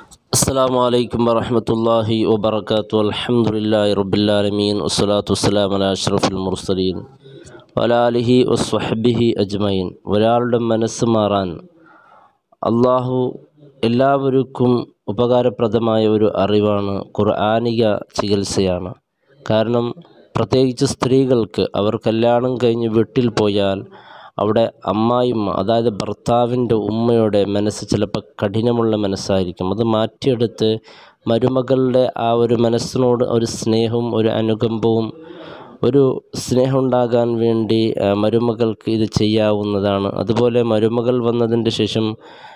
السلام عليكم ورحمة الله وبركاته الحمد لله رب العالمين والصلاة والسلام على أشرف المرسلين وعلى آله وصحبه أجمعين ഒരാളുടെ മനസ്സ് മാറാൻ അള്ളാഹു എല്ലാവർക്കും ഉപകാരപ്രദമായ ഒരു അറിവാണ് ഖുർആാനിക ചികിത്സയാണ് കാരണം പ്രത്യേകിച്ച് സ്ത്രീകൾക്ക് അവർ കല്യാണം കഴിഞ്ഞ് വീട്ടിൽ പോയാൽ അവിടെ അമ്മായിമ്മ അതായത് ഭർത്താവിൻ്റെ ഉമ്മയുടെ മനസ്സ് ചിലപ്പോൾ കഠിനമുള്ള മനസ്സായിരിക്കും അത് മാറ്റിയെടുത്ത് മരുമകളുടെ ആ ഒരു മനസ്സിനോട് ഒരു സ്നേഹവും ഒരു അനുകമ്പവും ഒരു സ്നേഹം ഉണ്ടാകാൻ വേണ്ടി ആ, മരുമകൾക്ക് ഇത് ചെയ്യാവുന്നതാണ് അതുപോലെ മരുമകൾ വന്നതിൻ്റെ ശേഷം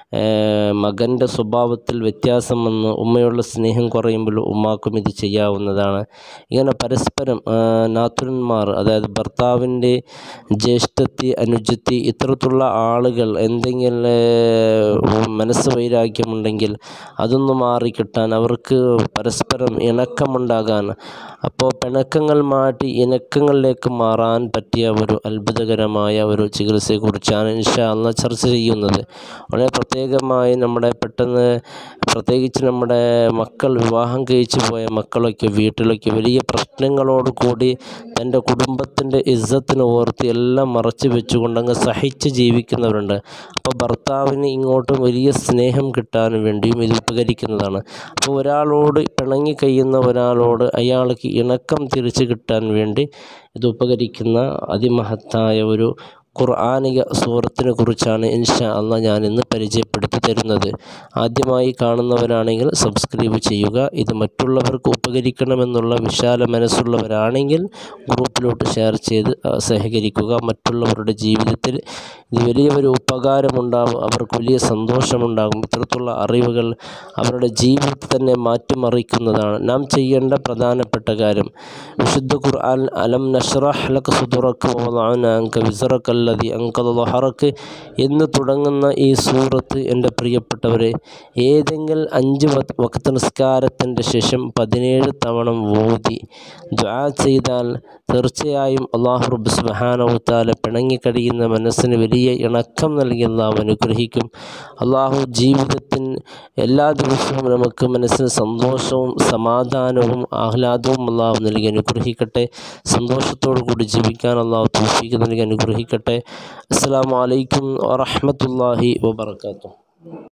മകൻ്റെ സ്വഭാവത്തിൽ വ്യത്യാസം വന്ന് ഉമ്മയുള്ള സ്നേഹം കുറയുമ്പോൾ ഉമ്മാക്കും ഇത് ചെയ്യാവുന്നതാണ് ഇങ്ങനെ പരസ്പരം ആ, നാത്തുരന്മാർ അതായത് ഭർത്താവിൻ്റെ ജ്യേഷ്ഠത്തി അനുജത്തി ഇത്തരത്തിലുള്ള ആളുകൾ എന്തെങ്കിലും ഏ, മനസ്സ് വൈരാഗ്യമുണ്ടെങ്കിൽ അതൊന്ന് മാറിക്കിട്ടാൻ അവർക്ക് പരസ്പരം ഇണക്കമുണ്ടാകാൻ അപ്പോൾ പിണക്കങ്ങൾ മാറ്റി ഇണക്കങ്ങളിലേക്ക് മാറാൻ പറ്റിയ ഒരു അത്ഭുതകരമായ ഒരു ചികിത്സയെക്കുറിച്ചാണ് ഇൻഷാ അള്ളാ ചർച്ച ചെയ്യുന്നത് വളരെ പ്രത്യേകമായി നമ്മുടെ പെട്ടെന്ന് പ്രത്യേകിച്ച് നമ്മുടെ മക്കൾ വിവാഹം കഴിച്ചു പോയ മക്കളൊക്കെ വീട്ടിലൊക്കെ വലിയ പ്രശ്നങ്ങളോട് കൂടി തൻ്റെ കുടുംബത്തിൻ്റെ ഇസ്സത്തിന് ഓർത്ത് എല്ലാം മറച്ചു വെച്ചുകൊണ്ട് അങ്ങ് സഹിച്ച് ജീവിക്കുന്നവരുണ്ട് അപ്പോൾ ഭർത്താവിന് ഇങ്ങോട്ടും വലിയ സ്നേഹം കിട്ടാൻ വേണ്ടിയും ഇത് ഉപകരിക്കുന്നതാണ് അപ്പോൾ ഒരാളോട് പിണങ്ങി കഴിയുന്ന ഒരാളോട് അയാൾക്ക് ഇണക്കം തിരിച്ചു കിട്ടാൻ വേണ്ടി ഇത് ഉപകരിക്കുന്ന അതിമഹത്തായ ഒരു ഖുർആാനിക സൂറത്തിനെ കുറിച്ചാണ് ഇൻഷാ അള്ളാഹ് ഞാൻ ഇന്ന് പരിചയപ്പെടുത്തി തരുന്നത് ആദ്യമായി കാണുന്നവരാണെങ്കിൽ സബ്സ്ക്രൈബ് ചെയ്യുക ഇത് മറ്റുള്ളവർക്ക് ഉപകരിക്കണമെന്നുള്ള വിശാല മനസ്സുള്ളവരാണെങ്കിൽ ഗ്രൂപ്പിലോട്ട് ഷെയർ ചെയ്ത് ആ, സഹകരിക്കുക മറ്റുള്ളവരുടെ ജീവിതത്തിൽ ഇത് വലിയ ഒരു ഉപകാരമുണ്ടാകും അവർക്ക് വലിയ സന്തോഷമുണ്ടാകും ഇത്തരത്തിലുള്ള അറിവുകൾ അവരുടെ ജീവിതത്തെ തന്നെ മാറ്റിമറിക്കുന്നതാണ് നാം ചെയ്യേണ്ട പ്രധാനപ്പെട്ട കാര്യം വിശുദ്ധ ഖുർആൻ അലം നഷ്റഹ് ലക സുദുറക്ക് വവളഅന അൻക വിസറക അല്ലദി അൻഖദ ളഹറക്ക് എന്ന് തുടങ്ങുന്ന ഈ സൂറത്ത് എൻ്റെ പ്രിയപ്പെട്ടവരെ ഏതെങ്കിലും അഞ്ച് വ- വക്ത നിസ്കാരത്തിൻ്റെ ശേഷം പതിനേഴ് തവണ ഓതി ദ്വാ ചെയ്താൽ തീർച്ചയായും അള്ളാഹു റബ്ബ് സുബ്ഹാനഹു തആല പിണങ്ങിക്കഴിയുന്ന മനസ്സിന് വലിയ ഇണക്കം നൽകി അള്ളാഹു അനുഗ്രഹിക്കും അള്ളാഹു ജീവിതത്തിൽ എല്ലാ ദിവസവും നമുക്ക് മനസ്സിന് സന്തോഷവും സമാധാനവും ആഹ്ലാദവും അള്ളാഹു നൽകി അനുഗ്രഹിക്കട്ടെ സന്തോഷത്തോടു കൂടി ജീവിക്കാൻ അള്ളാഹു തൗഫീഖ് നൽകി അനുഗ്രഹിക്കട്ടെ അസ്സലാമു അലൈക്കും വറഹ്മത്തുള്ളാഹി വബർക്കാത്തു